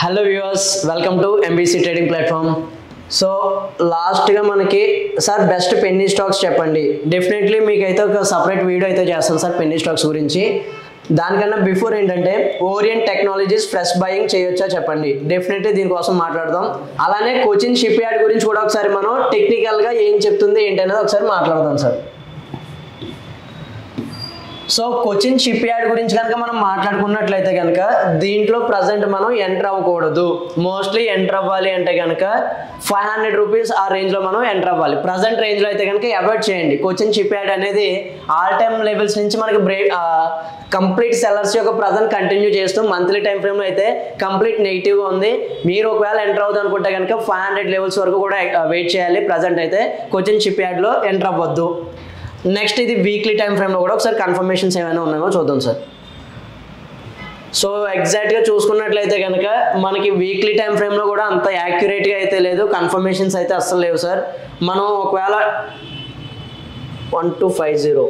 hello viewers welcome to MBC trading platform so లాస్ట్గా మనకి sir best penny stocks చెప్పండి definitely మీకు అయితే ఒక సపరేట్ వీడియో అయితే చేస్తాను సార్ పెన్నీ స్టాక్స్ గురించి దానికన్నా బిఫోర్ ఏంటంటే ఓరియంట్ టెక్నాలజీస్ ఫ్రెష్ బయింగ్ చేయొచ్చా చెప్పండి డెఫినెట్లీ దీనికోసం మాట్లాడదాం అలానే కోచిన్ షిప్ యార్డ్ గురించి కూడా ఒకసారి మనం టెక్నికల్గా ఏం చెప్తుంది ఏంటి అనేది ఒకసారి మాట్లాడదాం sir so Cochin shipyard గురించి కనుక మనం మాట్లాడుకున్నట్లయితే కనుక దీంట్లో ప్రజెంట్ మనం ఎంటర్ అవ్వకూడదు మోస్ట్లీ ఎంటర్ అవ్వాలి అంటే కనుక ఫైవ్ హండ్రెడ్ రూపీస్ ఆ రేంజ్లో మనం ఎంటర్ అవ్వాలి ప్రజెంట్ రేంజ్లో అయితే కనుక అవాయిడ్ చేయండి కొచ్చిన్ షిప్ యార్డ్ అనేది ఆల్ టైమ్ లెవెల్స్ నుంచి మనకి బ్రేక్ కంప్లీట్ సెల్లర్స్ యొక్క ప్రజెంట్ కంటిన్యూ చేస్తూ మంత్లీ టైం ఫ్రేమ్లో అయితే కంప్లీట్ నెగిటివ్గా ఉంది మీరు ఒకవేళ ఎంటర్ అవుతుంది అనుకుంటే కనుక ఫైవ్ హండ్రెడ్ లెవెల్స్ వరకు కూడా వెయిట్ చేయాలి ప్రజెంట్ అయితే కొచ్చిన్ షిప్ యార్డ్లో ఎంటర్ అవ్వద్దు నెక్స్ట్ ఇది వీక్లీ టైం ఫ్రేమ్లో కూడా ఒకసారి కన్ఫర్మేషన్స్ ఏమైనా ఉన్నాయో చూద్దాం సార్ సో ఎగ్జాక్ట్గా చూసుకున్నట్లయితే కనుక మనకి వీక్లీ టైం ఫ్రేమ్లో కూడా అంత యాక్యురేట్గా అయితే లేదు కన్ఫర్మేషన్స్ అయితే అస్సలు లేవు సార్ మనం ఒకవేళ one two five zero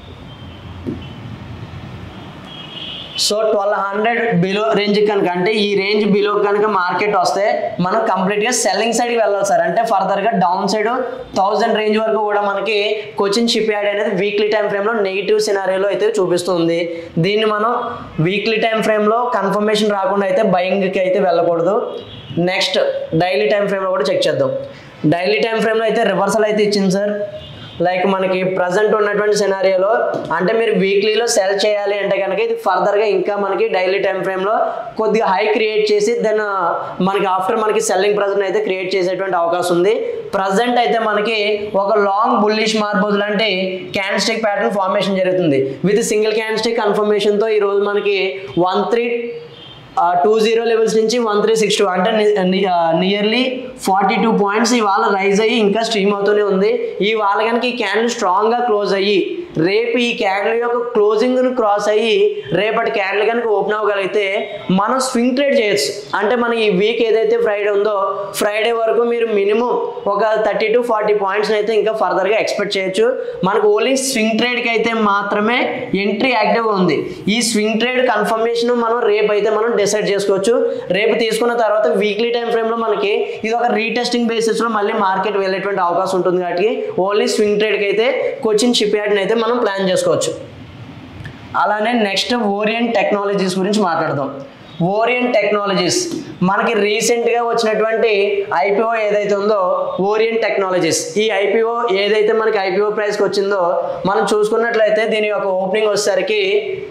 so twelve hundred below range కనుక అంటే ఈ రేంజ్ బిలో కనుక మార్కెట్ వస్తే మనం కంప్లీట్గా సెల్లింగ్ సైడ్కి వెళ్ళాలి సార్ అంటే ఫర్దర్గా డౌన్ సైడ్ థౌజండ్ రేంజ్ వరకు కూడా మనకి కోచిన్ షిప్ యార్డ్ అనేది వీక్లీ టైం ఫ్రేమ్లో నెగిటివ్ సినారియోలో అయితే చూపిస్తుంది దీన్ని మనం వీక్లీ టైం ఫ్రేమ్లో కన్ఫర్మేషన్ రాకుండా అయితే బయింగ్కి అయితే వెళ్ళకూడదు నెక్స్ట్ డైలీ టైం ఫ్రేమ్లో కూడా చెక్ చేద్దాం డైలీ టైం ఫ్రేమ్లో అయితే రివర్సల్ అయితే ఇచ్చింది సార్ లైక్ మనకి ప్రజెంట్ ఉన్నటువంటి సినారియోలో అంటే మీరు వీక్లీలో సెల్ చేయాలి అంటే కనుక ఇది ఫర్దర్గా ఇంకా మనకి డైలీ టైం ఫ్రేమ్లో కొద్దిగా హై క్రియేట్ చేసి దెన్ మనకి ఆఫ్టర్ మనకి సెల్లింగ్ ప్రజెంట్ అయితే క్రియేట్ చేసేటువంటి అవకాశం ఉంది ప్రజెంట్ అయితే మనకి ఒక లాంగ్ బుల్లిష్ మార్బోజ్ లాంటి క్యాన్ స్టిక్ ప్యాటర్న్ ఫార్మేషన్ జరుగుతుంది విత్ సింగిల్ క్యాన్ స్టిక్ కన్ఫర్మేషన్తో ఈరోజు మనకి one three two zero levels నుంచి వన్ త్రీ సిక్స్ టూ అంటే నియర్లీ ఫార్టీ టూ పాయింట్స్ ఇవాళ రైజ్ అయ్యి ఇంకా స్ట్రీమ్ అవుతూనే ఉంది ఇవాళ కనుక ఈ క్యాండిల్ స్ట్రాంగ్గా క్లోజ్ అయ్యి రేపు ఈ క్యాండిల్ యొక్క క్లోజింగ్ను క్రాస్ అయ్యి రేపటి క్యాండిల్ కనుక ఓపెన్ అవ్వగలిగితే మనం స్వింగ్ ట్రేడ్ చేయొచ్చు అంటే మన ఈ వీక్ ఏదైతే ఫ్రైడే ఉందో ఫ్రైడే వరకు మీరు మినిమం ఒక థర్టీ టు ఫార్టీ పాయింట్స్ అయితే ఇంకా ఫర్దర్గా ఎక్స్పెక్ట్ చేయొచ్చు మనకు ఓన్లీ స్వింగ్ ట్రేడ్కి అయితే మాత్రమే ఎంట్రీ యాక్టివ్గా ఉంది ఈ స్వింగ్ ట్రేడ్ కన్ఫర్మేషన్ మనం రేపు అయితే మనం డిసైడ్ చేసుకోవచ్చు రేపు తీసుకున్న తర్వాత వీక్లీ టైం ఫ్రేమ్లో మనకి ఇది ఒక రీటెస్టింగ్ బేసిస్లో మళ్ళీ మార్కెట్ వెళ్ళేటువంటి అవకాశం ఉంటుంది కాబట్టి ఓన్లీ స్వింగ్ ట్రేడ్కి అయితే కోచిన్ షిప్ యార్డ్ని అయితే మనం ప్లాన్ చేసుకోవచ్చు అలానే నెక్స్ట్ ఓరియంట్ టెక్నాలజీస్ గురించి మాట్లాడదాం ఓరియంట్ టెక్నాలజీస్ మనకి రీసెంట్గా వచ్చినటువంటి ఐపీఓ ఏదైతే ఉందో ఓరియంట్ టెక్నాలజీస్ ఈ ఐపీఓ ఏదైతే మనకి ఐపీఓ ప్రైస్కి వచ్చిందో మనం చూసుకున్నట్లయితే దీని యొక్క ఓపెనింగ్ వచ్చేసరికి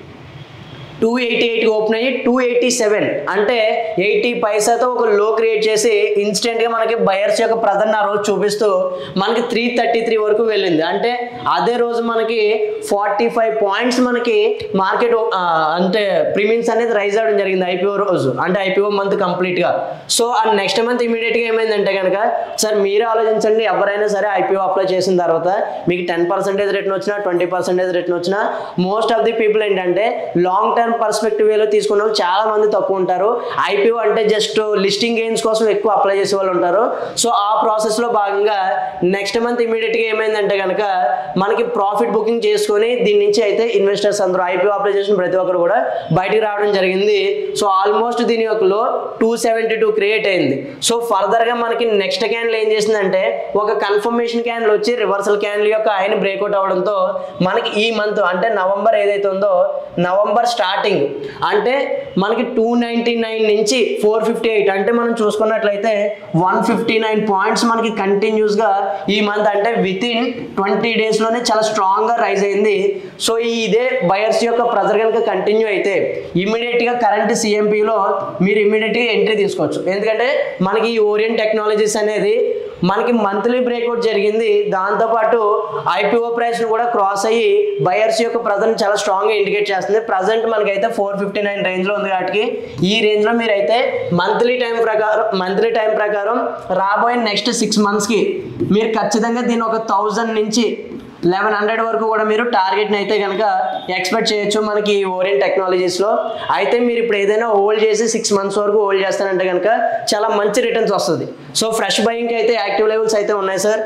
టూ ఎయిటీ ఎయిట్కి ఓపెన్ అయ్యి టూ ఎయిటీ సెవెన్ అంటే ఎయిటీ పైసాతో ఒక లో క్రియేట్ చేసి ఇన్స్టెంట్గా మనకి బయర్స్ యొక్క ప్రధాన ఆ రోజు చూపిస్తూ మనకి త్రీ థర్టీ త్రీ వరకు వెళ్ళింది అంటే అదే రోజు మనకి ఫార్టీ ఫైవ్ పాయింట్స్ మనకి మార్కెట్ అంటే ప్రీమియమ్స్ అనేది రైజ్ అవ్వడం జరిగింది ఐపీఓ రోజు అంటే ఐపీఓ మంత్ కంప్లీట్గా సో ఆ నెక్స్ట్ మంత్ ఇమీడియట్గా ఏమైందంటే కనుక సార్ మీరు ఆలోచించండి ఎవరైనా సరే ఐపీఓ అప్లై చేసిన తర్వాత మీకు టెన్ పర్సెంటేజ్ రిటర్న్ వచ్చినా ట్వంటీ పర్సెంటేజ్ రిటర్న్ వచ్చినా మోస్ట్ ఆఫ్ ది పీపుల్ ఏంటంటే లాంగ్ టర్మ్ పర్స్పెక్టివ్ వేలో తీసుకున్న వాళ్ళు చాలా మంది తక్కువ ఉంటారు ఐపీఓ అంటే జస్ట్ లిస్టింగ్ గెయిన్స్ కోసం ఎక్కువ అప్లై చేసే వాళ్ళు ఉంటారు సో ఆ ప్రాసెస్లో భాగంగా నెక్స్ట్ మంత్ ఇమీడియట్గా ఏమైందంటే కనుక మనకి ప్రాఫిట్ బుకింగ్ చేసుకొని దీని నుంచి అయితే ఇన్వెస్టర్స్ అందరూ ఐపీఓ అప్లై చేసిన ప్రతి ఒక్కరు కూడా బయటికి రావడం జరిగింది సో ఆల్మోస్ట్ దీని యొక్క low two seventy two create అయింది సో ఫర్దర్గా మనకి నెక్స్ట్ క్యాండిల్ ఏం చేసిందంటే ఒక కన్ఫర్మేషన్ క్యాండిల్ వచ్చి రివర్సల్ క్యాండిల్ యొక్క ఆయన బ్రేక్అవుట్ అవడంతో మనకి ఈ మంత్ అంటే నవంబర్ ఏదైతే ఉందో నవంబర్ స్టార్టింగ్ అంటే మనకి టూ నైంటీ నైన్ నుంచి ఫోర్ ఫిఫ్టీ ఎయిట్ అంటే మనం చూసుకున్నట్లయితే వన్ ఫిఫ్టీ నైన్ పాయింట్స్ మనకి కంటిన్యూస్గా ఈ మంత్ అంటే విత్ ఇన్ ట్వంటీ డేస్లోనే చాలా స్ట్రాంగ్గా రైజ్ అయింది సో ఈ ఇదే బయర్స్ యొక్క ప్రెజర్ కనుక కంటిన్యూ అయితే ఇమీడియట్గా కరెంట్ సిఎంపిలో మీరు ఇమీడియట్గా ఎంట్రీ తీసుకోవచ్చు ఎందుకంటే మనకి ఈ ఓరియంట్ టెక్నాలజీస్ అనేది మనకి మంత్లీ బ్రేక్అవుట్ జరిగింది దాంతోపాటు ఐపీఓ ప్రైస్ను కూడా క్రాస్ అయ్యి బయర్స్ యొక్క ప్రజెంట్ చాలా స్ట్రాంగ్గా ఇండికేట్ చేస్తుంది ప్రజెంట్ మనకైతే ఫోర్ ఫిఫ్టీ నైన్ రేంజ్లో ఉంది కాబట్టి ఈ రేంజ్లో మీరైతే మంత్లీ టైం ప్రకారం మంత్లీ టైం ప్రకారం రాబోయే నెక్స్ట్ సిక్స్ మంత్స్కి మీరు ఖచ్చితంగా దీన్ని ఒక థౌజండ్ నుంచి లెవెన్ హండ్రెడ్ వరకు కూడా మీరు టార్గెట్ని అయితే కనుక ఎక్స్పెక్ట్ చేయొచ్చు మనకి ఓరియంట్ టెక్నాలజీస్లో అయితే మీరు ఇప్పుడు ఏదైనా హోల్డ్ చేసి సిక్స్ మంత్స్ వరకు హోల్డ్ చేస్తానంటే కనుక చాలా మంచి రిటర్న్స్ వస్తుంది సో ఫ్రెష్ బయింగ్కి అయితే యాక్టివ్ లెవెల్స్ అయితే ఉన్నాయి సార్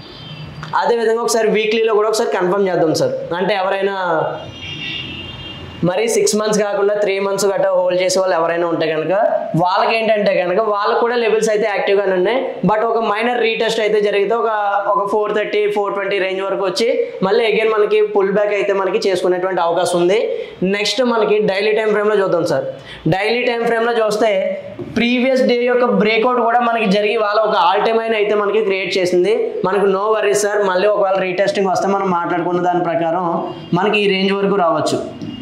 అదేవిధంగా ఒకసారి వీక్లీలో కూడా ఒకసారి కన్ఫర్మ్ చేద్దాం సార్ అంటే ఎవరైనా మరి సిక్స్ మంత్స్ కాకుండా త్రీ మంత్స్ గట్రా హోల్డ్ చేసే వాళ్ళు ఎవరైనా ఉంటే కనుక వాళ్ళకి ఏంటంటే కనుక వాళ్ళకి కూడా లెవెల్స్ అయితే యాక్టివ్గానే ఉన్నాయి బట్ ఒక మైనర్ రీటెస్ట్ అయితే జరిగితే ఒక ఒక four thirty four twenty range వరకు వచ్చి మళ్ళీ అగైన్ మనకి పుల్ బ్యాక్ అయితే మనకి చేసుకునేటువంటి అవకాశం ఉంది నెక్స్ట్ మనకి డైలీ టైం ఫ్రేమ్లో చూద్దాం సార్ డైలీ టైం ఫ్రేమ్లో చూస్తే ప్రీవియస్ డే యొక్క బ్రేక్అవుట్ కూడా మనకి జరిగి వాళ్ళ ఒక ఆల్ టైమ్ అయిన అయితే మనకి క్రియేట్ చేసింది మనకు నో వరీ సార్ మళ్ళీ ఒకవేళ రీటెస్టింగ్ వస్తే మనం మాట్లాడుకున్న దాని ప్రకారం మనకి ఈ రేంజ్ వరకు రావచ్చు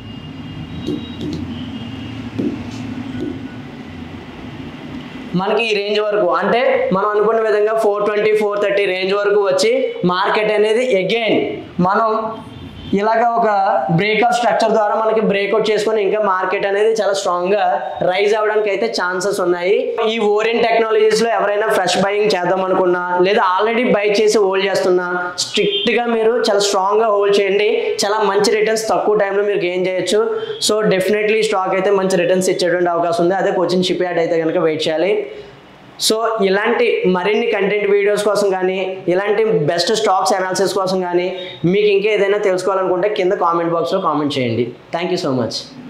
మనకి ఈ రేంజ్ వరకు అంటే మనం అనుకున్న విధంగా four twenty four thirty range వరకు వచ్చి మార్కెట్ అనేది అగైన్ మనం ఇలాగ ఒక బ్రేక్అప్ స్ట్రక్చర్ ద్వారా మనకి బ్రేక్అవుట్ చేసుకొని ఇంకా మార్కెట్ అనేది చాలా స్ట్రాంగ్ గా రైజ్ అవ్వడానికి అయితే ఛాన్సెస్ ఉన్నాయి ఈ ఓరియన్ టెక్నాలజీస్ లో ఎవరైనా ఫ్రెష్ బయింగ్ చేద్దాం అనుకున్నా లేదా ఆల్రెడీ బై చేసి హోల్డ్ చేస్తున్నా స్ట్రిక్ట్ గా మీరు చాలా స్ట్రాంగ్ గా హోల్డ్ చేయండి చాలా మంచి రిటర్న్స్ తక్కువ టైంలో మీరు గెయిన్ చేయొచ్చు సో డెఫినెట్లీ స్టాక్ అయితే మంచి రిటర్న్స్ ఇచ్చేటువంటి అవకాశం ఉంది అదే కోచింగ్ షిప్ యార్డ్ అయితే కనుక వెయిట్ చేయాలి సో ఇలాంటి మరిన్ని కంటెంట్ వీడియోస్ కోసం కానీ ఇలాంటి బెస్ట్ స్టాక్స్ అనాలిసిస్ కోసం కానీ మీకు ఇంకా ఏదైనా తెలుసుకోవాలనుకుంటే కింద కామెంట్ బాక్స్లో కామెంట్ చేయండి థ్యాంక్ యూ సో మచ్